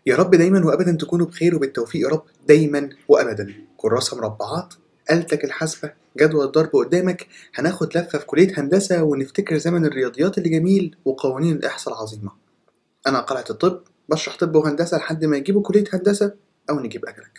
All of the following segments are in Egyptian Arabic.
يا رب دايما وابدا تكونوا بخير وبالتوفيق يا رب دايما وابدا كراسه مربعات آلتك الحاسبة جدول الضرب قدامك هناخد لفة في كلية هندسة ونفتكر زمن الرياضيات اللي جميل وقوانين الإحصاء العظيمة أنا قلعة الطب بشرح طب وهندسة لحد ما يجيبوا كلية هندسة أو نجيب أجلك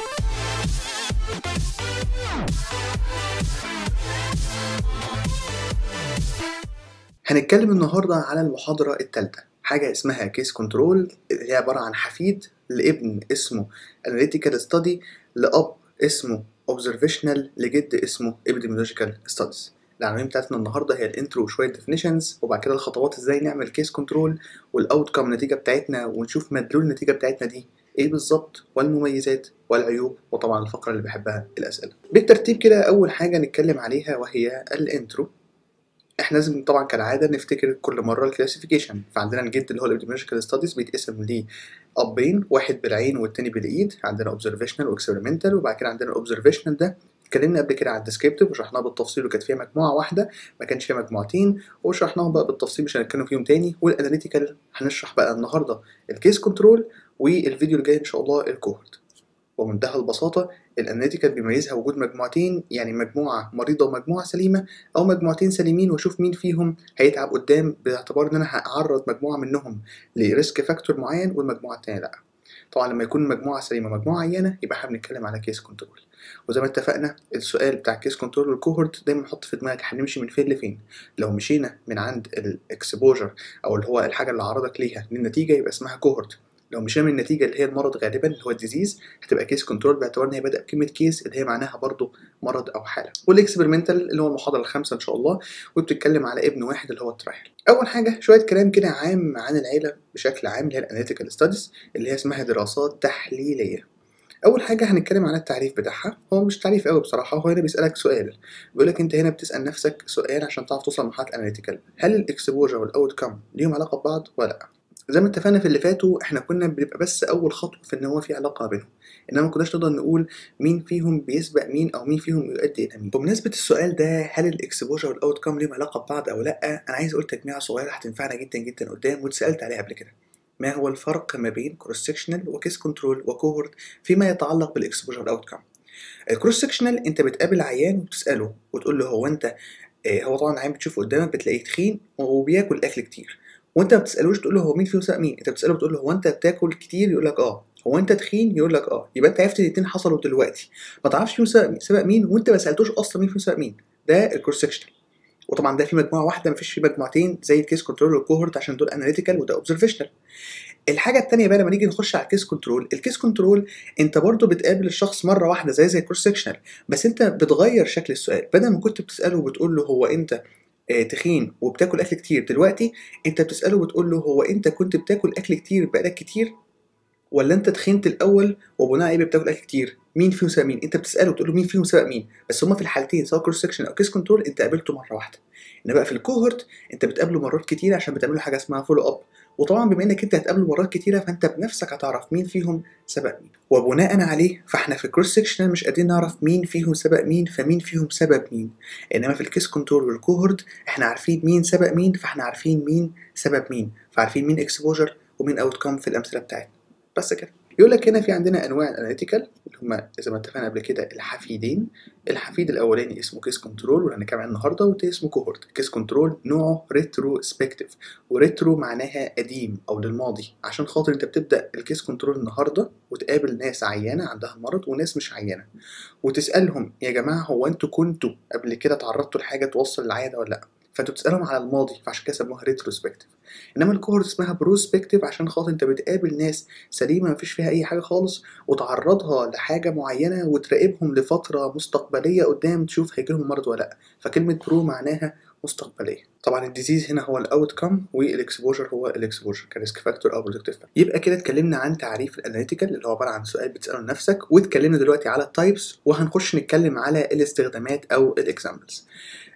هنتكلم النهاردة على المحاضرة التالتة حاجة اسمها كيس كنترول اللي هي عبارة عن حفيد لابن اسمه analytical study لأب اسمه observational لجد اسمه epidemiological studies العناوين بتاعتنا النهارده هي الانترو وشويه ديفينيشنز وبعد كده الخطوات ازاي نعمل كيس كنترول والاوت كام النتيجه بتاعتنا ونشوف مدلول النتيجه بتاعتنا دي ايه بالظبط والمميزات والعيوب وطبعا الفقره اللي بحبها الاسئله بالترتيب كده اول حاجه نتكلم عليها وهي الانترو احنا لازم طبعا كالعاده نفتكر كل مره الكلاسيفيكيشن فعندنا الجد اللي هو الابيديميولوجيكال ستاديز بيتقسم ليه ابين واحد بالعين والتاني بالايد عندنا اوبزرفيشنال واكسبيرمنتال وبعد كده عندنا الاوبزرفيشنال ده اتكلمنا قبل كده على الديسكريبتيف وشرحناه بالتفصيل وكانت فيها مجموعه واحده ما كانش فيها مجموعتين وشرحناهم بقى بالتفصيل مش هنتكلم فيهم تاني والاناليتيكال هنشرح بقى النهارده الكيس كنترول والفيديو الجاي ان شاء الله الكوهورت وبمنتهى البساطة الاناليتيكال بيميزها وجود مجموعتين يعني مجموعة مريضة ومجموعة سليمة أو مجموعتين سليمين وأشوف مين فيهم هيتعب قدام باعتبار إن أنا هعرض مجموعة منهم لريسك فاكتور معين والمجموعة التانية لأ. طبعا لما يكون مجموعة سليمة مجموعة عيانة يبقى احنا بنتكلم على كيس كنترول وزي ما اتفقنا السؤال بتاع كيس كنترول والكوهورت دايما حط في دماغك هنمشي من فين لفين لو مشينا من عند الاكسبوجر او اللي هو الحاجة اللي عرضك ليها للنتيجة يبقى اسمها كوهورت لو مشينا من النتيجه اللي هي المرض غالبا اللي هو الديزيز هتبقى كيس كنترول باعتبار ان هي بادئه بكلمه كيس اللي هي معناها برضه مرض او حاله والاكسبيرمنتال اللي هو المحاضره الخامسه ان شاء الله وبتتكلم على ابن واحد اللي هو الترايل اول حاجه شويه كلام كده عام عن العيله بشكل عام اللي هي الاناليتيكال ستاديز اللي هي اسمها دراسات تحليليه اول حاجه هنتكلم عن التعريف بتاعها هو مش تعريف قوي بصراحه هو هنا بيسالك سؤال بيقول لك انت هنا بتسال نفسك سؤال عشان تعرف توصل لمرحله الاناليتيكال هل الاكسبوجر والاوت كام ليهم علاقه ببعض ولا لا زي ما اتفقنا في اللي فاتوا احنا كنا بنبقى بس اول خطوه في ان هو في علاقه بينهم انما ما كناش نقدر نقول مين فيهم بيسبق مين او مين فيهم يؤدي الى مين بمناسبه السؤال ده هل الاكسبوجر والاوت كام ليهم علاقه ببعض او لا انا عايز اقول تجميعه صغيره هتنفعنا جدا جدا قدام واتسالت عليها قبل كده ما هو الفرق ما بين كروس سكشنال وكيس كنترول وكوهورت فيما يتعلق بالاكسبوجر والاوت كام الكروس سكشنال انت بتقابل عيان وتساله وتقول له هو انت هو طبعا عيان بتشوفه قدامك بتلاقيه تخين وبياكل اكل كتير وانت ما بتسالوش تقول له هو مين فيهم سبق مين انت بتساله بتقول له هو انت بتاكل كتير يقول لك اه هو انت تخين يقول لك اه يبقى انت عرفت الاثنين حصلوا دلوقتي ما تعرفش فيهم سبق, سبق مين وانت ما سالتوش اصلا مين فيهم سبق مين ده الكورس سكشنال وطبعا ده في مجموعه واحده ما فيش في مجموعتين زي الكيس كنترول والكوهورت عشان دول اناليتيكال وده اوبزرفيشنال الحاجه الثانيه بقى لما نيجي نخش على الكيس كنترول الكيس كنترول انت برضو بتقابل الشخص مره واحده زي زي الكورس سكشنال بس انت بتغير شكل السؤال بدل ما كنت بتساله وبتقول له هو انت تخين وبتاكل اكل كتير دلوقتي انت بتساله وبتقول له هو انت كنت بتاكل اكل كتير بقالك كتير ولا انت تخنت الاول وبناء عليه بتاكل اكل كتير مين فيهم سبق مين انت بتساله وتقول له مين فيهم سبق مين بس هما في الحالتين سواء كروس سكشن او كيس كنترول انت قابلته مره واحده انما بقى في الكوهورت انت بتقابله مرات كتير عشان بتعمل له حاجه اسمها فولو اب وطبعا بما انك انت هتقابله مرات كتيره فانت بنفسك هتعرف مين فيهم سبق مين وبناء عليه فاحنا في الكروس سكشن مش قادرين نعرف مين فيهم سبق مين فمين فيهم سبب مين انما في الكيس كنترول والكوهورت احنا عارفين مين سبق مين فاحنا عارفين مين سبب مين فعارفين مين اكسبوجر ومين اوت كام في الامثله بتاعتنا بس كده يقول لك هنا في عندنا انواع الاناليتيكال اللي هم زي ما اتفقنا قبل كده الحفيدين الحفيد الاولاني اسمه كيس كنترول واللي هنتكلم عنه النهارده والتاني اسمه كوهورت كيس كنترول نوعه ريتروسبكتيف وريترو معناها قديم او للماضي عشان خاطر انت بتبدا الكيس كنترول النهارده وتقابل ناس عيانه عندها المرض وناس مش عيانه وتسالهم يا جماعه هو انتوا كنتوا قبل كده تعرضتوا لحاجه توصل العياده ولا لا فانتوا بتسالهم على الماضي فعشان كده سموها ريتروسبكتيف انما الكوهورت اسمها بروسبكتيف عشان خاطر انت بتقابل ناس سليمه مفيش فيها اي حاجه خالص وتعرضها لحاجه معينه وتراقبهم لفتره مستقبليه قدام تشوف هيجيلهم مرض ولا لا فكلمه برو معناها مستقبليه طبعا الديزيز هنا هو الاوت كام والاكسبوجر هو الاكسبوجر كريسك فاكتور او بروتكتيف يبقى كده اتكلمنا عن تعريف الاناليتيكال اللي هو عباره عن سؤال بتساله لنفسك واتكلمنا دلوقتي على التايبس وهنخش نتكلم على الاستخدامات او الاكزامبلز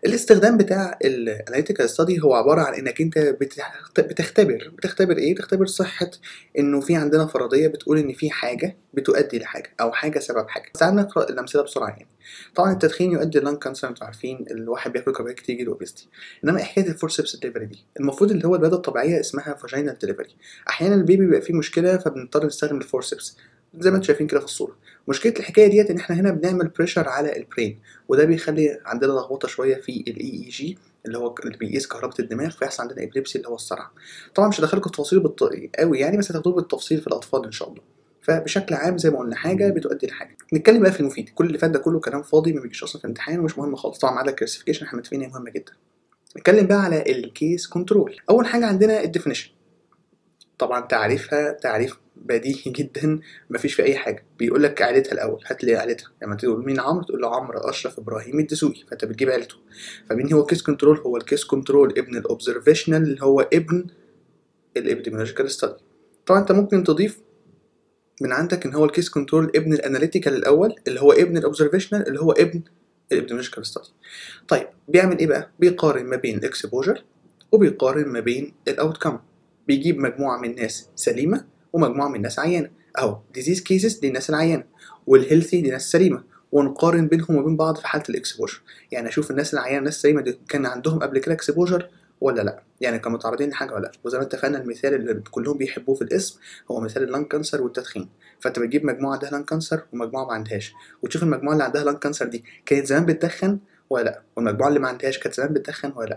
الاستخدام بتاع الاناليتيكال ستادي هو عباره عن انك انت بتخت- بتختبر بتختبر ايه بتختبر صحه انه في عندنا فرضيه بتقول ان في حاجه بتؤدي لحاجه او حاجه سبب حاجه تعال نقرا الامثله بسرعه يعني طبعا التدخين يؤدي للان كانسر انتوا عارفين الواحد بياكل كربوهيدرات كتير يجيله اوبستي انما إيه حكايه الفورسبس ديليفري دي المفروض اللي هو الولاده الطبيعيه اسمها فاجينال ديليفري احيانا البيبي بيبقى فيه مشكله فبنضطر نستخدم الفورسبس زي ما انتم شايفين كده في الصوره مشكله الحكايه ديت ان احنا هنا بنعمل بريشر على البرين وده بيخلي عندنا لخبطه شويه في الاي اي جي اللي هو اللي بيقيس كهرباء الدماغ فيحصل عندنا ابليبسي اللي هو الصرع طبعا مش هدخلكم في تفاصيل بالط... قوي يعني بس هتاخدوه بالتفصيل في الاطفال ان شاء الله فبشكل عام زي ما قلنا حاجه بتؤدي لحاجه نتكلم بقى في المفيد كل اللي فات ده كله كلام فاضي ما بيجيش اصلا في الامتحان ومش مهم خالص طبعا ما عدا الكلاسيفيكيشن احنا متفقين إن هي مهمه جدا نتكلم بقى على الكيس كنترول اول حاجه عندنا الديفينيشن طبعا تعريفها تعريف بديهي جدا مفيش في اي حاجه بيقول لك عيلتها الاول هات لي عيلتها لما تقول مين عمرو تقول له عمرو اشرف ابراهيم الدسوقي فانت بتجيب عيلته فمين هو كيس كنترول هو الكيس كنترول ابن الاوبزرفيشنال اللي هو ابن الابيديميولوجيكال ستادي طبعا انت ممكن تضيف من عندك ان هو الكيس كنترول ابن الاناليتيكال الاول اللي هو ابن الاوبزرفيشنال اللي هو ابن الابيديميولوجيكال ستادي طيب بيعمل ايه بقى بيقارن ما بين الاكسبوجر وبيقارن ما بين الاوتكم بيجيب مجموعه من الناس سليمه ومجموعه من الناس عيانه اهو ديزيز كيسز للناس العيانه والهيلثي لناس سليمه ونقارن بينهم وبين بعض في حاله الاكسبوجر يعني اشوف الناس العيانه الناس السليمه دي كان عندهم قبل كده اكسبوجر ولا لا يعني كانوا متعرضين لحاجه ولا لا وزي ما اتفقنا المثال اللي كلهم بيحبوه في الاسم هو مثال اللان كانسر والتدخين فانت بتجيب مجموعه عندها لان كانسر ومجموعه ما عندهاش وتشوف المجموعه اللي عندها لان كانسر دي كانت زمان بتدخن ولا لا والمجموعه اللي ما عندهاش كانت زمان بتدخن ولا لا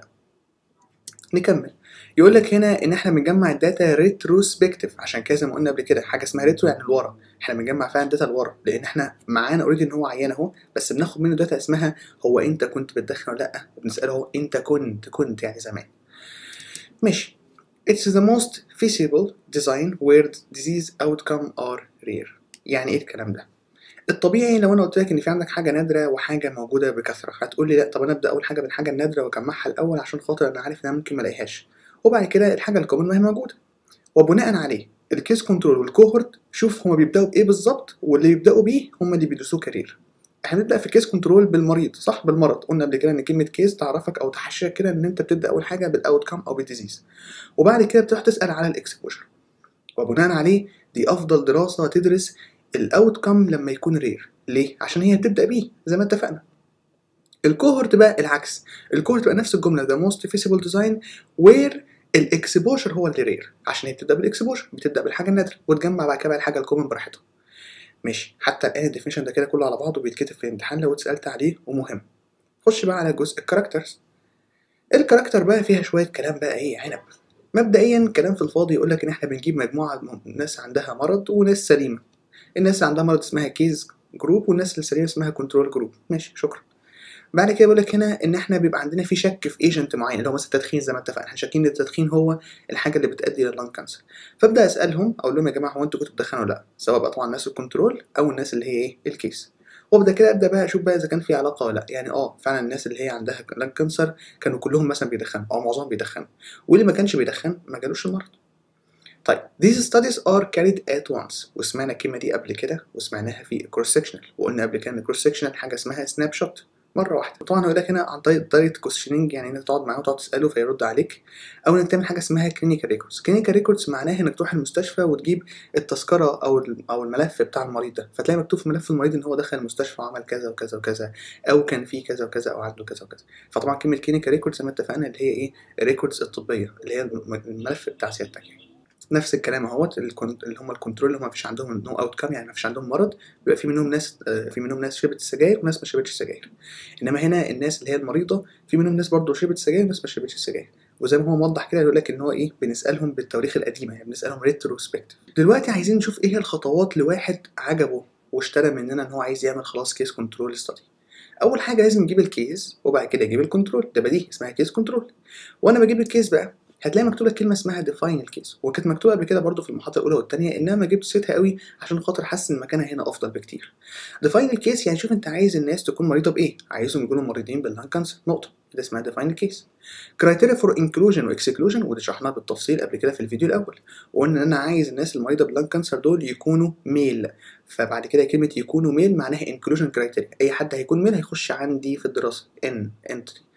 نكمل يقول لك هنا ان احنا بنجمع الداتا ريتروسبكتيف عشان كده زي ما قلنا قبل كده حاجه اسمها ريترو يعني لورا احنا بنجمع فعلا داتا لورا لان احنا معانا اوريدي ان هو عيان اهو بس بناخد منه داتا اسمها هو انت كنت بتدخن ولا لا وبنساله هو انت كنت كنت يعني زمان ماشي It's the most feasible design where disease outcome are rare يعني ايه الكلام ده الطبيعي لو انا قلت لك ان في عندك حاجه نادره وحاجه موجوده بكثره هتقول لي لا طب انا ابدا اول حاجه بالحاجه النادره واجمعها الاول عشان خاطر انا عارف ان انا ممكن ما الاقيهاش وبعد كده الحاجه الكومن ما هي موجوده وبناء عليه الكيس كنترول والكوهورت شوف هما بيبداوا بايه بالظبط واللي بيبداوا بيه هما اللي بيدرسوه كارير احنا بنبدا في الكيس كنترول بالمريض صح بالمرض قلنا قبل كده ان كلمه كيس تعرفك او تحشيك كده ان انت بتبدا اول حاجه بالاوت كام او بالديزيز وبعد كده بتروح تسال على الاكسبوجر وبناء عليه دي افضل دراسه تدرس الاوت كام لما يكون رير ليه عشان هي بتبدا بيه زي ما اتفقنا الكوهورت بقى العكس الكوهورت بقى نفس الجمله ده موست فيسيبل ديزاين وير الاكسبوجر هو اللي رير عشان هي بتبدا بالاكسبوجر بتبدا بالحاجه النادره وتجمع بعد كده بقى الحاجه الكومن براحتها ماشي حتى الان الديفينيشن ده كده كله على بعضه بيتكتب في الامتحان لو اتسالت عليه ومهم خش بقى على جزء الكاركترز الكاركتر بقى فيها شويه كلام بقى ايه عنب مبدئيا كلام في الفاضي يقول لك ان احنا بنجيب مجموعه من ناس عندها مرض وناس سليمه الناس اللي عندها مرض اسمها كيز جروب والناس السليمه اسمها كنترول جروب ماشي شكرا بعد كده بيقول لك هنا ان احنا بيبقى عندنا في شك في ايجنت معين اللي هو مثلا التدخين زي ما اتفقنا احنا شاكين ان التدخين هو الحاجه اللي بتؤدي لللان كانسر فابدا اسالهم اقول لهم يا جماعه هو انتوا كنتوا بتدخنوا ولا لا سواء بقى طبعا الناس الكنترول او الناس اللي هي ايه الكيس وابدا كده ابدا بقى اشوف بقى اذا كان في علاقه ولا لا يعني اه فعلا الناس اللي هي عندها لان كانسر كانوا كلهم مثلا بيدخنوا او معظمهم بيدخنوا واللي ما كانش بيدخن ما جالوش المرض طيب these studies are carried at once وسمعنا الكلمة دي قبل كده وسمعناها في cross sectional وقلنا قبل كده ان cross sectional حاجة اسمها سناب شوت مرة واحدة طبعا هقول لك هنا عن طريق طريقة كويشننج يعني انك تقعد معاه وتقعد تسأله فيرد عليك او انك تعمل حاجة اسمها كلينيكال ريكوردز كلينيكال ريكوردز معناها انك تروح المستشفى وتجيب التذكرة او او الملف بتاع المريض ده فتلاقي مكتوب في ملف المريض ان هو دخل المستشفى وعمل كذا وكذا وكذا او كان فيه كذا وكذا او عنده كذا وكذا فطبعا كلمة كلينيكال ريكوردز زي ما اتفقنا اللي هي ايه الريكوردز الطبية اللي هي الملف بتاع سيادتك يعني نفس الكلام اهوت اللي هم الكنترول اللي هم مفيش عندهم نو اوت كام يعني مفيش عندهم مرض بيبقى في منهم ناس في منهم ناس شربت السجاير وناس ما شربتش السجاير انما هنا الناس اللي هي المريضه في منهم ناس برضه شربت السجاير وناس ما شربتش السجاير وزي ما هو موضح كده يقول لك ان هو ايه بنسالهم بالتواريخ القديمه يعني بنسالهم ريتروسبكتيف دلوقتي عايزين نشوف ايه هي الخطوات لواحد عجبه واشترى مننا ان هو عايز يعمل خلاص كيس كنترول ستادي اول حاجه لازم نجيب الكيس وبعد كده يجيب الكنترول ده بديهي اسمها كيس كنترول وانا بجيب الكيس بقى هتلاقي مكتوبه كلمه اسمها ديفاين الكيس وكانت مكتوبه قبل كده برضو في المحاضره الاولى والثانيه انما ما جبت سيرتها قوي عشان خاطر حاسس ان مكانها هنا افضل بكتير ديفاين الكيس يعني شوف انت عايز الناس تكون مريضه بايه عايزهم يكونوا مريضين باللان كانسر نقطه ده اسمها ديفاين الكيس كرايتيريا فور انكلوجن واكسكلوجن ودي شرحناها بالتفصيل قبل كده في الفيديو الاول وقلنا ان انا عايز الناس المريضه باللان كانسر دول يكونوا ميل فبعد كده كلمه يكونوا ميل معناها انكلوجن كرايتيريا اي حد هيكون ميل هيخش عندي في الدراسه ان انتري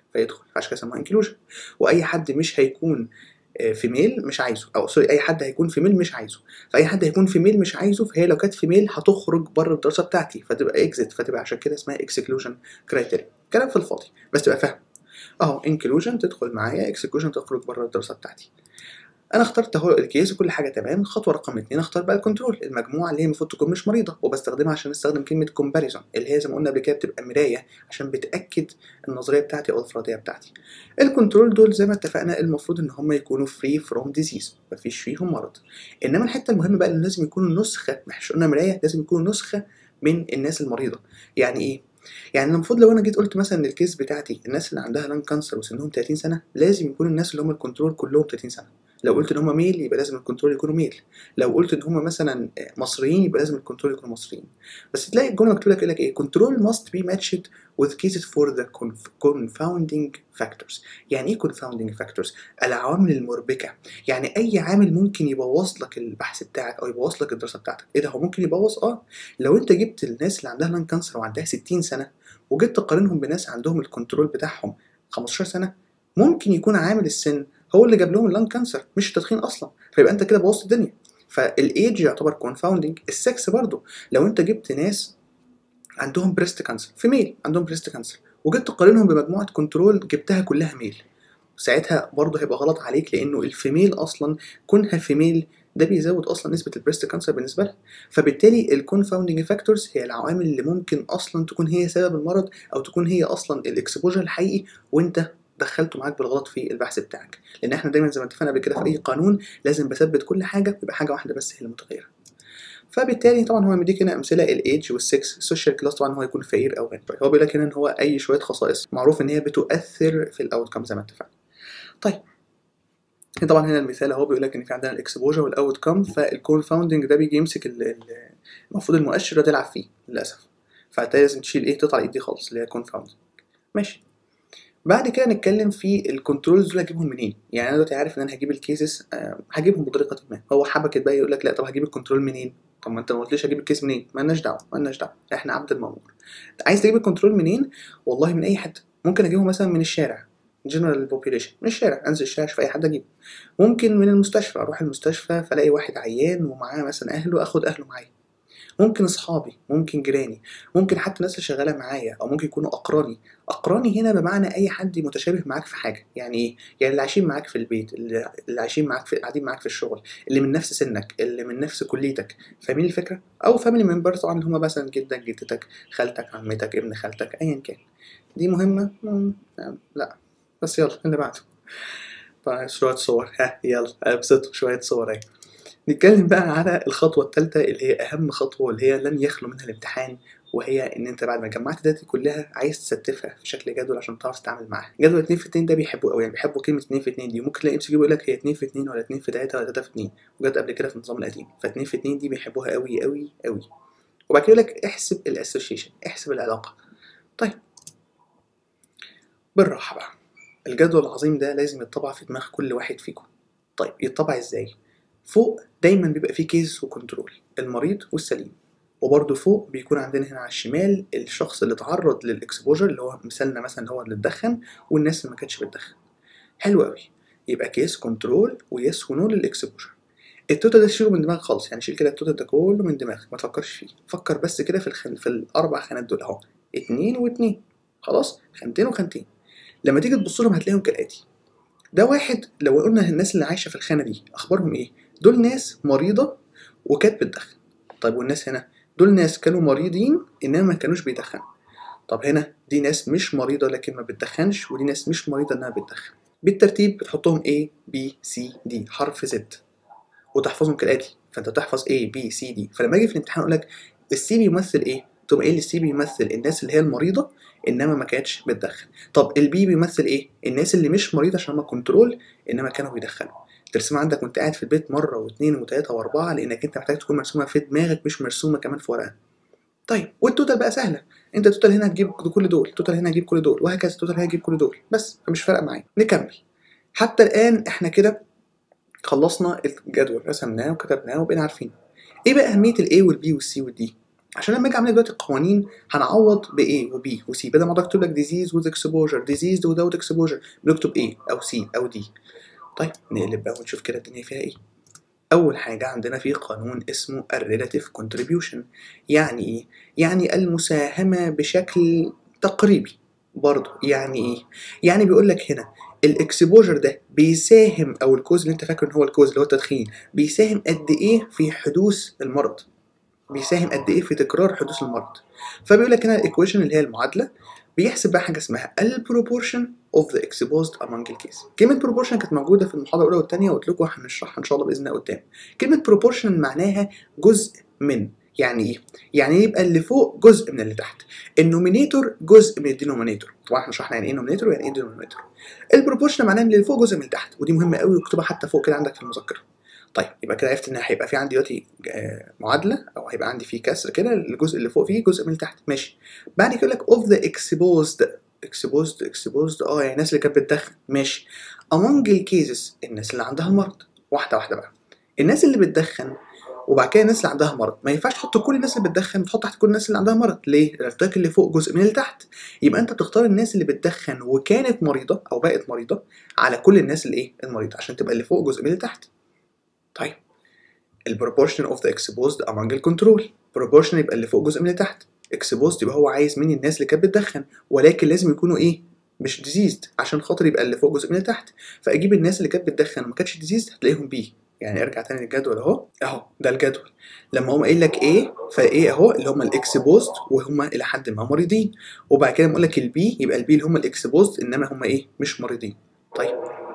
فيدخل عشان كده سموها انكلوجن واي حد مش هيكون فيميل مش عايزه او سوري اي حد هيكون فيميل مش عايزه فاي حد هيكون فيميل مش عايزه فهي لو كانت فيميل هتخرج بره الدراسه بتاعتي فتبقى اكزيت فتبقى عشان كده اسمها اكسكلوجن كرايتيريا كلام في الفاضي بس تبقى فاهم اهو انكلوجن تدخل معايا اكسكلوجن تخرج بره الدراسه بتاعتي انا اخترت اهو الكيس وكل حاجه تمام خطوه رقم اتنين اختار بقى الكنترول المجموعه اللي هي المفروض تكون مش مريضه وبستخدمها عشان نستخدم كلمه كومباريزون اللي هي زي ما قلنا قبل كده بتبقى مرايه عشان بتاكد النظريه بتاعتي او الفرضيه بتاعتي الكنترول دول زي ما اتفقنا المفروض ان هم يكونوا فري فروم ديزيز مفيش فيهم مرض انما الحته المهمه بقى ان لازم يكونوا نسخه مش قلنا مرايه لازم يكونوا نسخه من الناس المريضه يعني ايه يعني المفروض لو انا جيت قلت مثلا ان الكيس بتاعتي الناس اللي عندها لان كانسر وسنهم 30 سنه لازم يكون الناس اللي هم الكنترول كلهم 30 سنه لو قلت ان هم ميل يبقى لازم الكنترول يكونوا ميل لو قلت ان هم مثلا مصريين يبقى لازم الكنترول يكونوا مصريين بس تلاقي الجمله مكتوب لك يقول لك ايه كنترول must be matched with cases for the confounding factors يعني ايه confounding factors العوامل المربكه يعني اي عامل ممكن يبوظ لك البحث بتاعك او يبوظ لك الدراسه بتاعتك ايه ده هو ممكن يبوظ اه لو انت جبت الناس اللي عندها لان كانسر وعندها 60 سنه وجيت تقارنهم بناس عندهم الكنترول بتاعهم 15 سنه ممكن يكون عامل السن هو اللي جاب لهم اللان كانسر مش التدخين اصلا فيبقى انت كده بوظت الدنيا فالايدج يعتبر كونفاوندنج السكس برضو لو انت جبت ناس عندهم بريست كانسر في ميل عندهم بريست كانسر وجيت تقارنهم بمجموعه كنترول جبتها كلها ميل ساعتها برضه هيبقى غلط عليك لانه الفيميل اصلا كونها فيميل ده بيزود اصلا نسبه البريست كانسر بالنسبه لها فبالتالي الكونفاوندنج فاكتورز هي العوامل اللي ممكن اصلا تكون هي سبب المرض او تكون هي اصلا الاكسبوجر الحقيقي وانت دخلته معاك بالغلط في البحث بتاعك لان احنا دايما زي ما اتفقنا قبل كده في اي قانون لازم بثبت كل حاجه يبقى حاجه واحده بس هي المتغيره فبالتالي طبعا هو مديك هنا امثله الايدج والسكس السوشيال كلاس طبعا هو يكون فقير او غني هو بيقول لك هنا ان هو اي شويه خصائص معروف ان هي بتؤثر في الاوت كام زي ما اتفقنا طيب طبعا هنا المثال اهو بيقول لك ان في عندنا الاكسبوجر والاوت كام فالكونفاوندنج ده بيجي يمسك المفروض المؤشر ده تلعب فيه للاسف فانت لازم تشيل ايه تقطع الايد دي خالص اللي هي كونفاوندنج ماشي بعد كده نتكلم في الكنترولز دول اجيبهم منين يعني انا دلوقتي عارف ان انا هجيب الكيسز أه هجيبهم بطريقه ما هو حبكت بقى يقول لك لا طب هجيب الكنترول منين طب ما انت ما قلتليش هجيب الكيس منين مالناش دعوه مالناش دعوه احنا عبد المامور عايز تجيب الكنترول منين والله من اي حته ممكن اجيبه مثلا من الشارع جنرال بوبيليشن من الشارع انزل الشارع اشوف اي حد اجيبه ممكن من المستشفى اروح المستشفى فالاقي واحد عيان ومعاه مثلا اهله اخد اهله معايا ممكن اصحابي ممكن جيراني ممكن حتى الناس اللي شغاله معايا او ممكن يكونوا اقراني اقراني هنا بمعنى اي حد متشابه معاك في حاجه يعني ايه يعني اللي عايشين معاك في البيت اللي, اللي عايشين معاك في قاعدين معاك في الشغل اللي من نفس سنك اللي من نفس كليتك فاهمين الفكره او فاميلي ممبر طبعا اللي هم مثلا جدك جدتك خالتك عمتك ابن خالتك ايا كان دي مهمه مم. لا بس يلا اللي بعده طيب شويه صور ها يلا ابسطوا شويه صور اهي نتكلم بقى على الخطوة الثالثة اللي هي أهم خطوة واللي هي لن يخلو منها الامتحان وهي إن أنت بعد ما جمعت الداتا كلها عايز تستفها في شكل جدول عشان تعرف تتعامل معاها. جدول 2 في 2 ده بيحبوا قوي يعني بيحبوا كلمة 2 في 2 دي ممكن تلاقي ام سي بيقول لك هي 2 في 2 ولا 2 في 3 ولا 3 في 2 وجت قبل كده في النظام القديم ف 2 في 2 دي بيحبوها قوي قوي قوي. وبعد كده يقول لك احسب الاسوشيشن احسب العلاقة. طيب بالراحة بقى الجدول العظيم ده لازم يتطبع في دماغ كل واحد فيكم. طيب يتطبع ازاي؟ فوق دايما بيبقى فيه كيس وكنترول المريض والسليم وبرده فوق بيكون عندنا هنا على الشمال الشخص اللي اتعرض للاكسبوجر اللي هو مثالنا مثلا هو اللي اتدخن والناس اللي ما كانتش بتدخن حلو قوي يبقى كيس كنترول ويس ونو للاكسبوجر التوتال ده شيله من دماغك خالص يعني شيل كده التوتال ده كله من دماغك ما تفكرش فيه فكر بس كده في الخن... في الاربع خانات دول اهو اتنين واتنين خلاص خانتين وخانتين لما تيجي تبص لهم هتلاقيهم كالاتي ده واحد لو قلنا الناس اللي عايشه في الخانه دي اخبارهم ايه دول ناس مريضة وكانت بتدخن طيب والناس هنا دول ناس كانوا مريضين انما ما كانوش بيدخنوا طب هنا دي ناس مش مريضة لكن ما بتدخنش ودي ناس مش مريضة انها بتدخن بالترتيب بتحطهم A B C D حرف Z وتحفظهم كالآتي فانت تحفظ A B C D فلما اجي في الامتحان اقول لك السي بيمثل ايه؟ تقوم قايل السي بيمثل الناس اللي هي المريضة انما ما كانتش بتدخن طب البي بيمثل ايه؟ الناس اللي مش مريضة عشان هم كنترول انما كانوا بيدخنوا ترسمها عندك وانت قاعد في البيت مره واثنين وثلاثه واربعه لانك انت محتاج تكون مرسومه في دماغك مش مرسومه كمان في ورقه. طيب والتوتال بقى سهله انت التوتال هنا هتجيب كل دول التوتال هنا هتجيب كل دول وهكذا التوتال هنا هتجيب كل دول بس فمش فارقه معايا نكمل حتى الان احنا كده خلصنا الجدول رسمناه وكتبناه وبقينا عارفين ايه بقى اهميه الاي والبي والسي والدي عشان لما اجي اعمل لك دلوقتي القوانين هنعوض ب A و B و C بدل ما اقعد اكتب لك disease with exposure diseased without exposure بنكتب A او C او D طيب نقلب بقى ونشوف كده الدنيا فيها ايه أول حاجة عندنا في قانون اسمه الريلاتيف contribution يعني إيه؟ يعني المساهمة بشكل تقريبي برضه يعني إيه؟ يعني بيقول لك هنا الاكسبوجر ده بيساهم أو الكوز اللي أنت فاكر إن هو الكوز اللي هو التدخين بيساهم قد إيه في حدوث المرض بيساهم قد إيه في تكرار حدوث المرض فبيقول لك هنا الايكويشن اللي هي المعادلة بيحسب بقى حاجة اسمها البروبورشن اوف ذا exposed among الكيس كلمة proportion كانت موجودة في المحاضرة الأولى والثانية وقلت لكم هنشرحها إن شاء الله بإذن الله قدام كلمة proportion معناها جزء من يعني إيه؟ يعني يبقى اللي فوق جزء من اللي تحت النومينيتور جزء من الدينومينيتور طبعا احنا شرحنا يعني ايه نومينيتور ويعني ايه دينومينيتور البروبورشن معناها ان اللي فوق جزء من اللي تحت ودي مهمة قوي واكتبها حتى فوق كده عندك في المذكرة طيب يبقى كده عرفت ان هيبقى في عندي دلوقتي معادله او هيبقى عندي في كسر كده الجزء اللي فوق فيه جزء من اللي تحت ماشي بعد كده يقول لك اوف ذا exposed exposed exposed اه يعني الناس اللي كانت بتدخن ماشي among الكيسز الناس اللي عندها المرض واحده واحده بقى الناس اللي بتدخن وبعد كده الناس اللي عندها مرض ما ينفعش تحط كل الناس اللي بتدخن وتحط تحت كل الناس اللي عندها مرض ليه الارتباك اللي فوق جزء من اللي تحت يبقى انت بتختار الناس اللي بتدخن وكانت مريضه او بقت مريضه على كل الناس اللي ايه المريضه عشان تبقى اللي فوق جزء من اللي تحت طيب البروبورشن اوف ذا exposed among الكنترول proportion يبقى اللي فوق جزء من اللي تحت exposed يبقى هو عايز مين الناس اللي كانت بتدخن ولكن لازم يكونوا ايه مش ديزيزد عشان خاطر يبقى اللي فوق جزء من اللي تحت فاجيب الناس اللي كانت بتدخن وما كانتش ديزيزد هتلاقيهم بي يعني ارجع تاني للجدول اهو اهو ده الجدول لما هم قايل لك ايه فايه اهو اللي هم الاكسبوزد وهم الى حد ما مريضين وبعد كده بقول لك البي يبقى البي اللي هم الاكسبوزد انما هم ايه مش مريضين طيب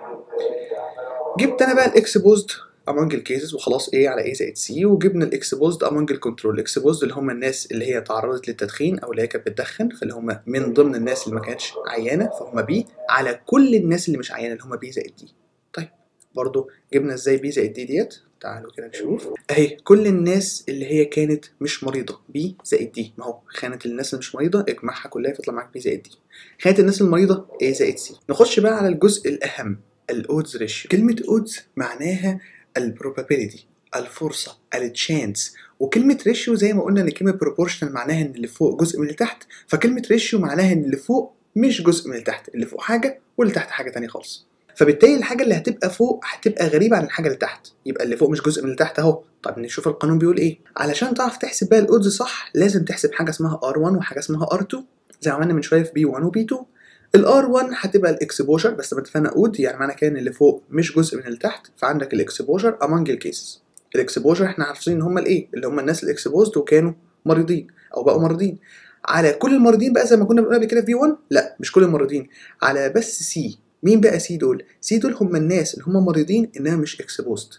جبت انا بقى الاكسبوزد among الكيسز وخلاص A على A زائد C وجبنا الاكسبوزد among الكنترول الاكسبوزد اللي هم الناس اللي هي تعرضت للتدخين او اللي هي كانت بتدخن فاللي هم من ضمن الناس اللي ما كانتش عيانه فهم B على كل الناس اللي مش عيانه اللي هم B زائد D طيب برضو جبنا ازاي B زائد D ديت تعالوا كده نشوف اهي كل الناس اللي هي كانت مش مريضه B زائد D ما هو خانه الناس اللي مش مريضه اجمعها كلها فيطلع معاك B زائد D خانه الناس المريضه A زائد C نخش بقى على الجزء الاهم الاودز ريشيو كلمه اودز معناها البروبابيلتي الفرصه التشانس وكلمه ريشيو زي ما قلنا ان كلمه بروبورشنال معناها ان اللي فوق جزء من اللي تحت فكلمه ريشيو معناها ان اللي فوق مش جزء من اللي تحت اللي فوق حاجه واللي تحت حاجه تانية خالص فبالتالي الحاجه اللي هتبقى فوق هتبقى غريبه عن الحاجه اللي تحت يبقى اللي فوق مش جزء من اللي تحت اهو طب نشوف القانون بيقول ايه علشان تعرف تحسب بقى الاودز صح لازم تحسب حاجه اسمها R1 وحاجه اسمها R2 زي ما عملنا من شويه في B1 وB2 الار 1 هتبقى الاكسبوجر بس لما اتفقنا اود يعني معنى كده ان اللي فوق مش جزء من اللي تحت فعندك الاكسبوجر امونج الكيسز الاكسبوجر احنا عارفين ان هم الايه اللي هم الناس الاكسبوزد وكانوا مريضين او بقوا مريضين على كل المريضين بقى زي ما كنا بنقول قبل كده في 1 لا مش كل المريضين على بس سي مين بقى سي دول سي دول هم الناس اللي هم مريضين انها مش اكسبوزد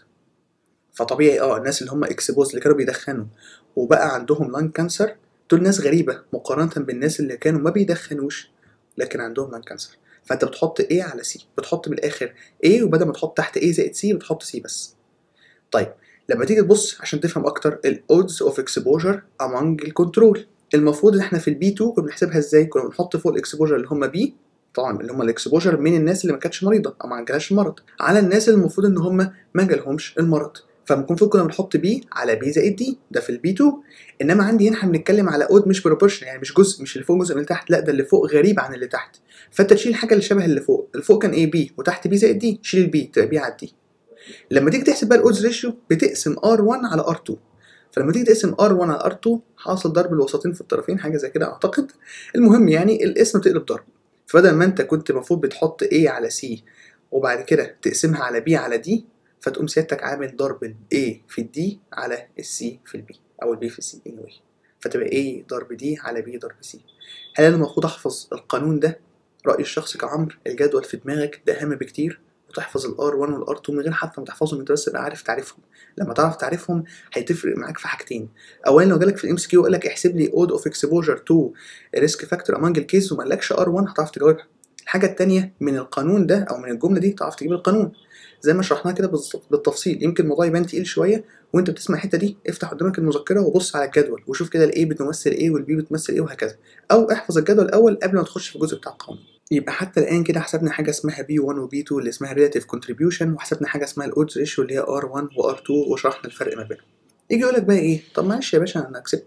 فطبيعي اه الناس اللي هم اكسبوزد اللي كانوا بيدخنوا وبقى عندهم لانج كانسر دول ناس غريبه مقارنه بالناس اللي كانوا ما بيدخنوش لكن عندهم لان كانسر فانت بتحط A على C بتحط من الاخر A وبدل ما تحط تحت A زائد C بتحط C بس طيب لما تيجي تبص عشان تفهم اكتر الاودز اوف اكسبوجر امونج الكنترول المفروض ان احنا في البي 2 كنا بنحسبها ازاي كنا بنحط فوق الاكسبوجر اللي هم بي طبعا اللي هم الاكسبوجر من الناس اللي ما كانتش مريضه او ما عندهاش المرض على الناس اللي المفروض ان هم ما جالهمش المرض فممكن كنا بنحط بي على بي زائد دي ده في البي 2 انما عندي هنا احنا بنتكلم على اود مش بروبورشن يعني مش جزء مش اللي فوق جزء من اللي تحت لا ده اللي فوق غريب عن اللي تحت فانت تشيل الحاجه اللي شبه اللي فوق اللي فوق كان ايه بي وتحت بي زائد دي شيل البي تبقى بي على دي لما تيجي تحسب بقى الاودز ريشيو بتقسم ار1 على ار2 فلما تيجي تقسم ار1 على ار2 حاصل ضرب الوسطين في الطرفين حاجه زي كده اعتقد المهم يعني الاسم بتقلب ضرب فبدل ما انت كنت المفروض بتحط A على C وبعد كده تقسمها على B على D فتقوم سيادتك عامل ضرب ال A في ال D على ال C في ال B أو ال B في ال C anyway فتبقى A ضرب D على B ضرب C هل أنا المفروض أحفظ القانون ده رأيي الشخصي كعمر الجدول في دماغك ده أهم بكتير وتحفظ ال R1 وال R2 من غير حتى ما تحفظهم انت بس تبقى عارف تعريفهم لما تعرف تعريفهم هتفرق معاك في حاجتين اولا لو جالك في الام سي كيو وقال لك احسب لي اود اوف اكسبوجر تو ريسك فاكتور امونج الكيس وما قالكش ار 1 هتعرف تجاوبها الحاجه الثانيه من القانون ده او من الجمله دي تعرف تجيب القانون زي ما شرحناها كده بالتفصيل يمكن الموضوع يبان تقيل شويه وانت بتسمع الحته دي افتح قدامك المذكره وبص على الجدول وشوف كده الاي بتمثل ايه والبي بتمثل ايه وهكذا او احفظ الجدول الاول قبل ما تخش في الجزء بتاع القانون يبقى حتى الان كده حسبنا حاجه اسمها بي 1 وبي 2 اللي اسمها ريلاتيف كونتريبيوشن وحسبنا حاجه اسمها الاودز ريشيو اللي هي ار 1 وار 2 وشرحنا الفرق ما بينهم يجي يقول لك بقى ايه طب معلش يا باشا انا كسبت ايه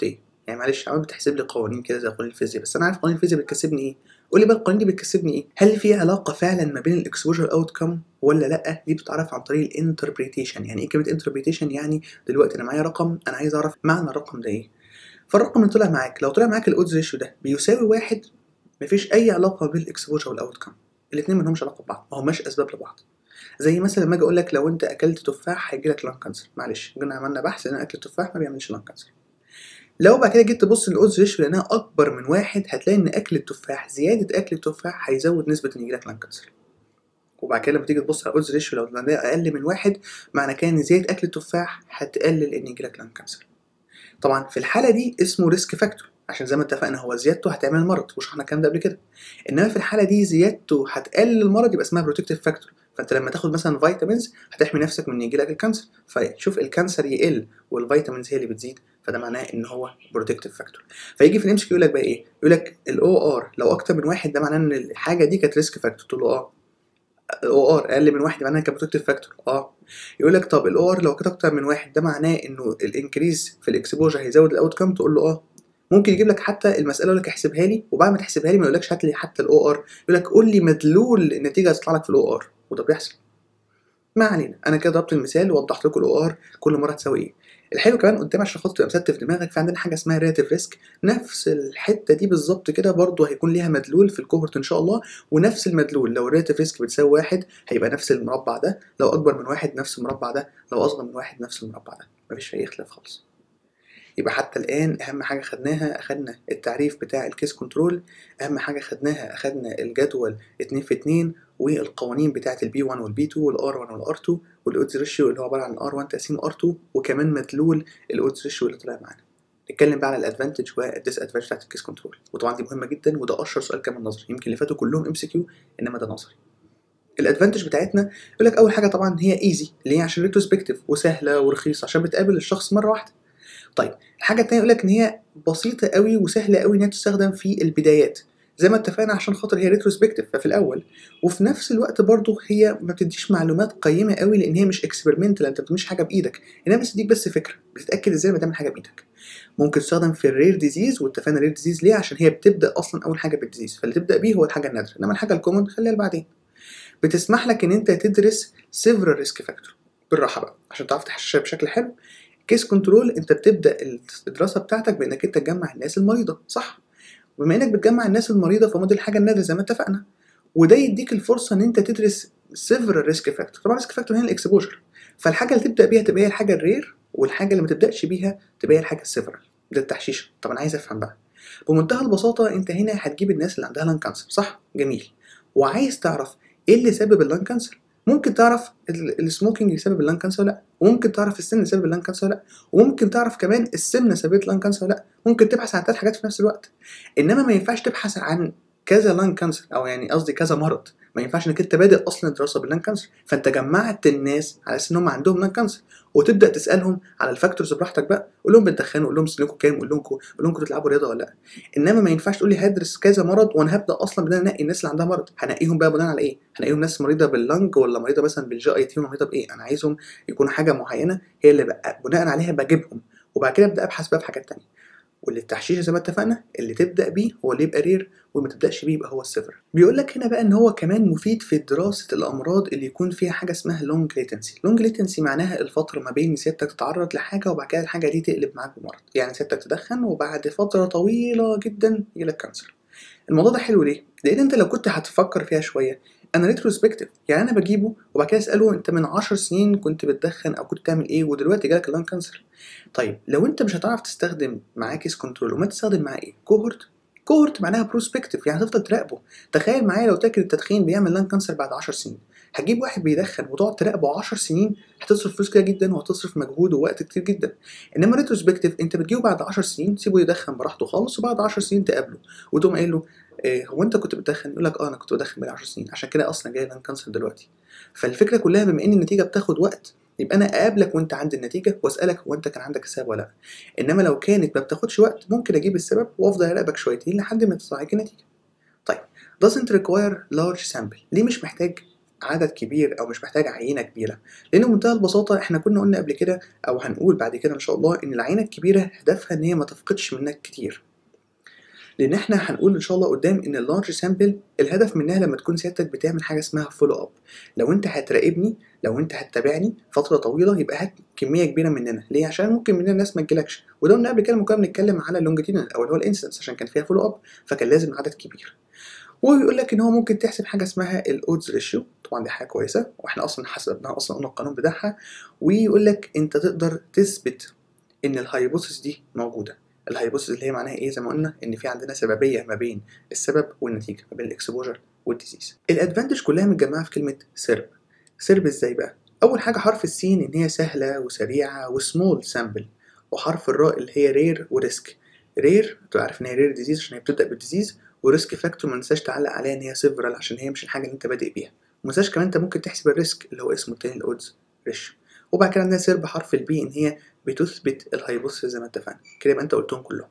يعني معلش عمال بتحسب لي قوانين كده زي قوانين الفيزياء بس انا عارف قوانين الفيزياء بتكسبني ايه قول لي بقى القوانين دي بتكسبني ايه هل في علاقه فعلا ما بين الاكسبوجر اوت كم ولا لا دي بتتعرف عن طريق الانتربريتيشن يعني ايه كلمه انتربريتيشن يعني دلوقتي انا معايا رقم انا عايز اعرف معنى الرقم ده ايه فالرقم اللي طلع معاك لو طلع معاك الاودز ريشيو ده بيساوي واحد مفيش اي علاقه بين الاكسبوجر والاوت كم الاثنين ما لهمش علاقه ببعض ما هماش اسباب لبعض زي مثلا لما اجي اقول لك لو انت اكلت تفاح هيجي لك لان كانسر معلش جينا عملنا بحث ان اكل التفاح ما بيعملش لان كانسر لو بعد كده جيت تبص للاودز ريشيو لانها اكبر من واحد هتلاقي ان اكل التفاح زياده اكل التفاح هيزود نسبه ان يجيلك لان كانسر وبعد كده لما تيجي تبص على الاودز ريشيو لو ده اقل من واحد معنى كده ان زياده اكل التفاح هتقلل ان يجيلك لان كانسر طبعا في الحاله دي اسمه ريسك فاكتور عشان زي ما اتفقنا هو زيادته هتعمل مرض وشرحنا الكلام ده قبل كده انما في الحاله دي زيادته هتقلل المرض يبقى اسمها بروتكتيف فاكتور فانت لما تاخد مثلا فيتامينز هتحمي نفسك من ان يجيلك الكانسر فشوف الكانسر يقل والفيتامينز هي اللي بتزيد فده معناه ان هو بروتكتيف فاكتور فيجي في الام يقول لك بقى ايه يقول لك الاو ار لو اكتر من واحد ده معناه ان الحاجه دي كانت ريسك فاكتور تقول له اه الاو ار اقل من واحد معناها كانت بروتكتيف فاكتور اه يقول لك طب الاو ار لو كانت اكتر من واحد ده معناه انه الانكريز في الاكسبوجر هيزود الاوت كام تقول له اه ممكن يجيب لك حتى المساله يقول لك احسبها لي وبعد ما تحسبها لي ما يقولكش هات لي حتى الاو ار يقول لك قول لي مدلول النتيجه هتطلع لك في الاو ار وده بيحصل ما علينا انا كده ضربت المثال ووضحت لكم الاو ار كل مره تساوي ايه الحلو كمان قدام عشان خاطر تبقى مثبت في دماغك في عندنا حاجه اسمها ريلاتيف ريسك نفس الحته دي بالظبط كده برضه هيكون ليها مدلول في الكوهورت ان شاء الله ونفس المدلول لو الريلاتيف ريسك بتساوي واحد هيبقى نفس المربع ده لو اكبر من واحد نفس المربع ده لو اصغر من واحد نفس المربع ده مفيش اي اختلاف خالص يبقى حتى الآن أهم حاجة خدناها أخدنا التعريف بتاع الكيس كنترول أهم حاجة خدناها أخدنا الجدول 2 في 2 والقوانين بتاعة البي 1 والبي 2 والار 1 والار 2 والاودز ريشيو اللي هو عبارة عن ار 1 تقسيم ار 2 وكمان مدلول الاودز ريشيو اللي طلع معانا نتكلم بقى على الادفانتج والديس ادفانتج بتاعت الكيس كنترول وطبعا دي مهمة جدا وده أشهر سؤال كمان نظري يمكن اللي فاتوا كلهم ام سي كيو إنما ده نظري الادفانتج بتاعتنا يقول لك اول حاجه طبعا هي ايزي اللي هي عشان ريتروسبكتيف وسهله ورخيصه عشان بتقابل الشخص مره واحده طيب الحاجه التانيه يقول لك ان هي بسيطه قوي وسهله قوي انها تستخدم في البدايات زي ما اتفقنا عشان خاطر هي ريتروسبكتيف ففي الاول وفي نفس الوقت برضه هي ما بتديش معلومات قيمه قوي لان هي مش اكسبيرمنتال انت ما بتعملش حاجه بايدك انما بس تديك بس فكره بتتاكد ازاي ما تعمل حاجه بايدك ممكن تستخدم في الرير ديزيز واتفقنا رير ديزيز ليه عشان هي بتبدا اصلا اول حاجه بالديزيز فاللي تبدا بيه هو الحاجه النادره انما الحاجه الكومن خليها لبعدين بتسمح لك ان انت تدرس سيفرال ريسك فاكتور بالراحه بقى عشان تعرف تحشيها بشكل حلو كيس كنترول انت بتبدا الدراسه بتاعتك بانك انت تجمع الناس المريضه صح بما انك بتجمع الناس المريضه فموديل الحاجه النادره زي ما اتفقنا وده يديك الفرصه ان انت تدرس سيفرال ريسك فاكتور طبعا ريسك فاكتور هنا الاكسبوجر فالحاجه اللي تبدا بيها تبقى هي الحاجه الرير والحاجه اللي ما تبداش بيها تبقى هي الحاجه السيفرال ده التحشيش طب انا عايز افهم بقى بمنتهى البساطه انت هنا هتجيب الناس اللي عندها لان كانسر صح جميل وعايز تعرف ايه اللي سبب اللان كانسر ممكن تعرف السموكينج يسبب اللان كانسر ولا لا وممكن تعرف السن يسبب اللان كانسر ولا لا وممكن تعرف كمان السمنه سببت لان كانسر ولا لا ممكن تبحث عن ثلاث حاجات في نفس الوقت انما ما ينفعش تبحث عن كذا لان كانسر او يعني قصدي كذا مرض ما ينفعش انك انت بادئ اصلا الدراسه باللان كانسر فانت جمعت الناس على اساس ان هم عندهم لان كانسر وتبدا تسالهم على الفاكتورز براحتك بقى قول لهم بتدخنوا قول لهم سنكم كام قول لهم قول لهم كنتوا بتلعبوا رياضه ولا لا انما ما ينفعش تقول لي هدرس كذا مرض وانا هبدا اصلا بدل انقي الناس اللي عندها مرض هنقيهم بقى بناء على ايه هنقيهم ناس مريضه باللنج ولا مريضه مثلا بالجي اي تي ولا مريضه بايه انا عايزهم يكونوا حاجه معينه هي اللي بقى بناء عليها بجيبهم وبعد كده ابدا ابحث بقى في حاجات تانية واللي التحشيش زي ما اتفقنا اللي تبدا بيه هو اللي يبقى رير واللي ما تبداش بيه يبقى هو السيفر بيقول لك هنا بقى ان هو كمان مفيد في دراسه الامراض اللي يكون فيها حاجه اسمها لونج ليتنسي لونج ليتنسي معناها الفتره ما بين سيادتك تتعرض لحاجه وبعد كده الحاجه دي تقلب معاك بمرض يعني سيادتك تدخن وبعد فتره طويله جدا يجيلك كانسر الموضوع ده حلو ليه لان انت لو كنت هتفكر فيها شويه انا ريتروسبكتيف يعني انا بجيبه وبعد كده اساله انت من 10 سنين كنت بتدخن او كنت بتعمل ايه ودلوقتي جالك اللان كانسر طيب لو انت مش هتعرف تستخدم معاه كيس كنترول وما تستخدم معاه ايه كوهورت كوهورت معناها بروسبكتيف يعني هتفضل تراقبه تخيل معايا لو تاكل التدخين بيعمل لان كانسر بعد 10 سنين هتجيب واحد بيدخن وتقعد تراقبه 10 سنين هتصرف فلوس كتير جدا وهتصرف مجهود ووقت كتير جدا انما ريتروسبكتيف انت بتجيبه بعد 10 سنين تسيبه يدخن براحته خالص وبعد 10 سنين تقابله وتقوم قايل له إيه هو انت كنت بتدخن يقول لك اه انا كنت بدخن بقالي 10 سنين عشان كده اصلا جاي لان كانسر دلوقتي فالفكره كلها بما ان النتيجه بتاخد وقت يبقى انا اقابلك وانت عند النتيجه واسالك هو انت كان عندك حساب ولا لا انما لو كانت ما بتاخدش وقت ممكن اجيب السبب وافضل اراقبك شويتين لحد ما تطلع لك النتيجه طيب doesn't require large sample ليه مش محتاج عدد كبير او مش محتاج عينه كبيره لان بمنتهى البساطه احنا كنا قلنا قبل كده او هنقول بعد كده ان شاء الله ان العينه الكبيره هدفها ان هي ما تفقدش منك كتير لان احنا هنقول ان شاء الله قدام ان اللارج سامبل الهدف منها لما تكون سيادتك بتعمل حاجه اسمها فولو اب لو انت هتراقبني لو انت هتتابعني فتره طويله يبقى هات كميه كبيره مننا ليه عشان ممكن مننا الناس ما تجيلكش وده قلنا قبل كده لما كنا بنتكلم على اللونجيتيودنال او اللي هو الانسنس عشان كان فيها فولو اب فكان لازم عدد كبير وبيقول لك ان هو ممكن تحسب حاجه اسمها الاودز ريشيو طبعا دي حاجه كويسه واحنا اصلا حسبناها اصلا قلنا القانون بتاعها ويقول لك انت تقدر تثبت ان الهايبوثيس دي موجوده الهايبوثيس اللي هي معناها ايه زي ما قلنا ان في عندنا سببيه ما بين السبب والنتيجه ما بين الاكسبوجر والديزيز الادفانتج كلها متجمعه في كلمه سرب سرب ازاي بقى اول حاجه حرف السين ان هي سهله وسريعه وسمول سامبل وحرف الراء اللي هي رير وريسك رير تبقى عارف ان هي رير ديزيز عشان هي بتبدا بالديزيز وريسك فاكتور ما ننساش تعلق عليها ان هي سيفرال عشان هي مش الحاجه اللي انت بادئ بيها وما تنساش كمان انت ممكن تحسب الريسك اللي هو اسمه التاني الاودز ريشيو وبعد كده عندنا سير بحرف البي ان هي بتثبت الهايبوثيسيس زي ما اتفقنا كده يبقى انت قلتهم كلهم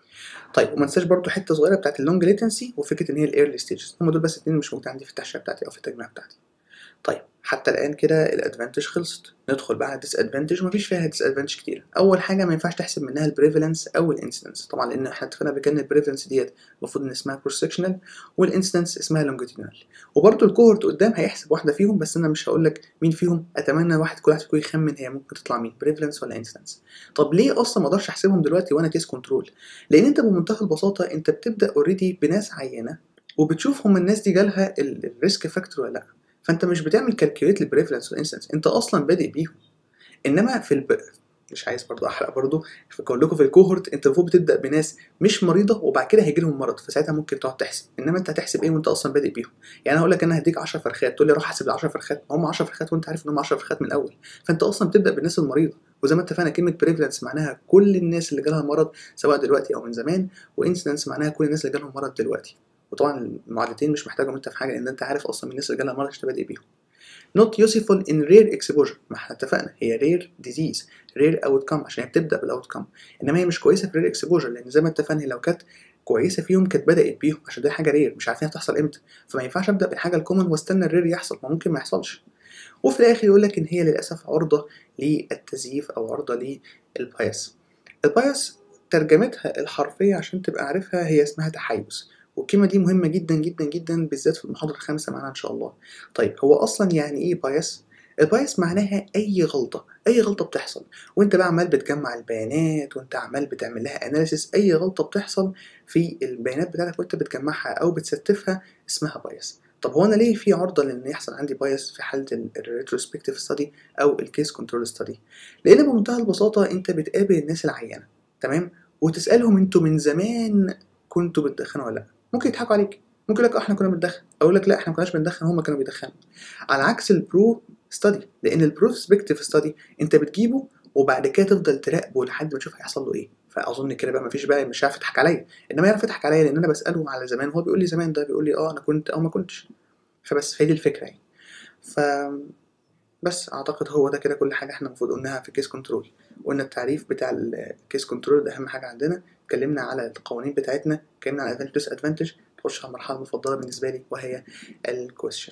طيب وما تنساش برضو حته صغيره بتاعت اللونج ليتنسي وفكره ان هي الايرلي ستيجز هم دول بس اتنين مش موجودين عندي في التحشيه بتاعتي او في التجميع بتاعتي طيب حتى الان كده الادفانتج خلصت ندخل بقى على الديس ادفانتج ومفيش فيها ديس ادفانتج كتير اول حاجه ما ينفعش تحسب منها البريفالنس او الانسيدنس طبعا لان احنا اتفقنا قبل كده ان البريفالنس ديت المفروض ان اسمها كروس سكشنال والانسيدنس اسمها لونجيتيودنال وبرده الكوهورت قدام هيحسب واحده فيهم بس انا مش هقول لك مين فيهم اتمنى واحد كل واحد فيكم يخمن هي ممكن تطلع مين بريفالنس ولا انسيدنس طب ليه اصلا ما اقدرش احسبهم دلوقتي وانا كيس كنترول لان انت بمنتهى البساطه انت بتبدا اوريدي بناس عينه وبتشوف هم الناس دي جالها الريسك فاكتور ولا لا فانت مش بتعمل كالكوليت للبريفرنس والانسنس انت اصلا بادئ بيهم انما في الب... مش عايز برضو احرق برضو بقول لكم في الكوهورت انت المفروض بتبدا بناس مش مريضه وبعد كده هيجي لهم مرض فساعتها ممكن تقعد تحسب انما انت هتحسب ايه وانت اصلا بادئ بيهم يعني انا هقول لك انا هديك 10 فرخات تقول لي روح احسب ال 10 فرخات هم 10 فرخات وانت عارف ان هم 10 فرخات من الاول فانت اصلا بتبدا بالناس المريضه وزي ما اتفقنا كلمه بريفلنس معناها كل الناس اللي جالها مرض سواء دلوقتي او من زمان وانسنس معناها كل الناس اللي جالهم مرض دلوقتي وطبعا المعادلتين مش محتاجهم انت في حاجه لان انت عارف اصلا من الناس اللي جالها مرض عشان بادئ بيهم not useful in rare exposure ما احنا اتفقنا هي rare disease rare outcome عشان هي بتبدا بالاوتكم انما هي مش كويسه في rare exposure لان زي ما اتفقنا هي لو كانت كويسه فيهم كانت بدات بيهم عشان دي حاجه رير مش عارفين هتحصل امتى فما ينفعش ابدا بالحاجه الكومن واستنى الرير يحصل ما ممكن ما يحصلش وفي الاخر يقول لك ان هي للاسف عرضه للتزييف او عرضه للبايس البايس ترجمتها الحرفيه عشان تبقى عارفها هي اسمها تحيز والكلمة دي مهمة جدا جدا جدا بالذات في المحاضرة الخامسة معانا إن شاء الله. طيب هو أصلا يعني إيه بايس؟ البايس معناها أي غلطة، أي غلطة بتحصل، وأنت بقى عمال بتجمع البيانات وأنت عمال بتعمل لها أناليسيس، أي غلطة بتحصل في البيانات بتاعتك وأنت بتجمعها أو بتستفها اسمها بايس. طب هو أنا ليه في عرضة لإن يحصل عندي بايس في حالة الريتروسبكتيف ستادي أو الكيس كنترول ستادي؟ لأن بمنتهى البساطة أنت بتقابل الناس العيانة، تمام؟ وتسألهم أنتوا من زمان كنتوا بتدخنوا ولا لأ؟ ممكن يضحكوا عليك ممكن لك احنا كنا بندخن اقول لك لا احنا ما كناش بندخن هم كانوا بيدخنوا على عكس البرو ستادي لان البروسبكتيف ستادي انت بتجيبه وبعد كده تفضل تراقبه لحد ما تشوف هيحصل له ايه فاظن كده بقى مفيش بقى مش عارف يضحك عليا انما يعرف يضحك عليا لان انا بساله على زمان هو بيقول لي زمان ده بيقول لي اه انا كنت او ما كنتش فبس فهي دي الفكره يعني ف بس اعتقد هو ده كده كل حاجه احنا المفروض قلناها في كيس كنترول قلنا التعريف بتاع الكيس كنترول ده اهم حاجه عندنا اتكلمنا على القوانين بتاعتنا اتكلمنا على ادفانتج ديس ادفانتج نخش على المرحله المفضله بالنسبه لي وهي الكويشن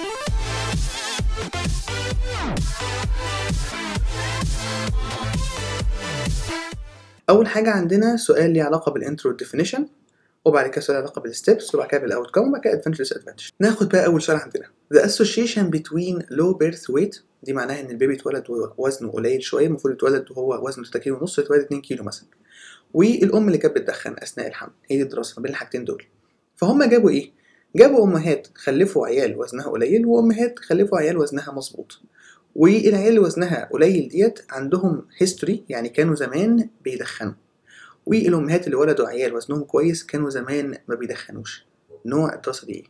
اول حاجه عندنا سؤال ليه علاقه بالانترو ديفينيشن وبعد كده سؤال علاقه بالستبس وبعد كده بالاوت كم وبعد كده ادفانتج ديس ادفانتج ناخد بقى اول سؤال عندنا the association between low birth weight دي معناها ان البيبي اتولد ووزنه قليل شويه المفروض يتولد وهو وزنه 3 كيلو ونص يتولد 2 كيلو مثلا والام اللي كانت بتدخن اثناء الحمل هي دي الدراسه ما بين الحاجتين دول فهم جابوا ايه جابوا امهات خلفوا عيال وزنها قليل وامهات خلفوا عيال وزنها مظبوط والعيال اللي وزنها قليل ديت عندهم هيستوري يعني كانوا زمان بيدخنوا والامهات اللي ولدوا عيال وزنهم كويس كانوا زمان ما بيدخنوش نوع الدراسه دي ايه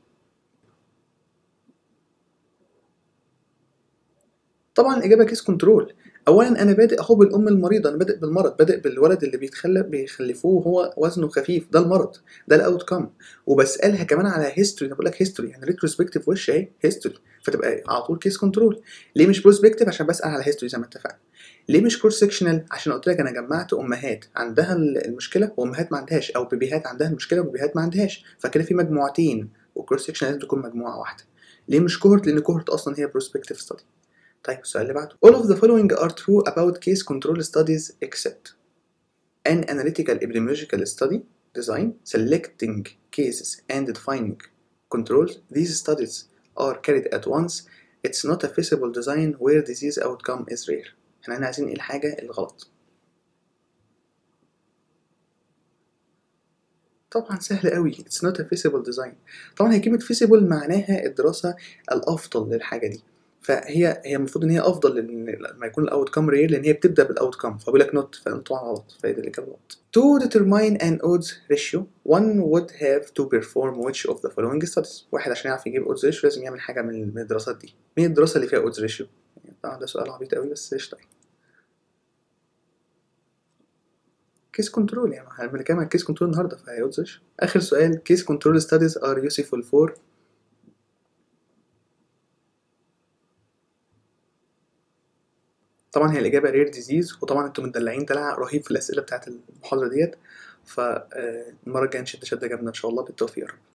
طبعا الاجابه كيس كنترول اولا انا بادئ اهو بالام المريضه انا بادئ بالمرض بادئ بالولد اللي بيتخلف بيخلفوه وهو وزنه خفيف ده المرض ده الاوت كم وبسالها كمان على هيستوري انا بقول لك هيستوري يعني ريتروسبكتيف وش اهي هيستوري فتبقى على طول كيس كنترول ليه مش بروسبكتيف عشان بسال على هيستوري زي ما اتفقنا ليه مش كورس سكشنال عشان قلت لك انا جمعت امهات عندها المشكله وامهات ما عندهاش او بيبيهات عندها المشكله وبيبيهات ما عندهاش فكده في مجموعتين والكورس سكشن لازم تكون مجموعه واحده ليه مش كوهورت لان كوهورت اصلا هي بروسبكتيف ستادي طيب السؤال اللي بعده all of the following are true about case control studies except an analytical epidemiological study design selecting cases and defining controls these studies are carried at once it's not a feasible design where disease outcome is rare احنا هنا عايزين ايه الحاجة الغلط طبعا سهل قوي it's not a feasible design طبعا هي كلمة feasible معناها الدراسة الأفضل للحاجة دي فهي هي المفروض ان هي افضل لان لما يكون الاوت كام رير لان هي بتبدا بالاوت كام فبيقول لك نوت فطبعا غلط فهي دي الاجابه غلط to determine an odds ratio one would have to perform which of the following studies واحد عشان يعرف يجيب odds ratio لازم يعمل حاجه من من الدراسات دي مين الدراسه اللي فيها odds ratio طبعا ده سؤال عبيط قوي بس قشطه كيس كنترول يعني احنا بنتكلم عن كيس كنترول النهارده فهي odds ratio اخر سؤال كيس كنترول studies are useful for طبعا هي الإجابة رير ديزيز وطبعا انتوا مدلعين دلع رهيب في الأسئلة بتاعت المحاضرة ديت فالمرة الجاية نشد شدة جامدة إن شاء الله بالتوفيق يا رب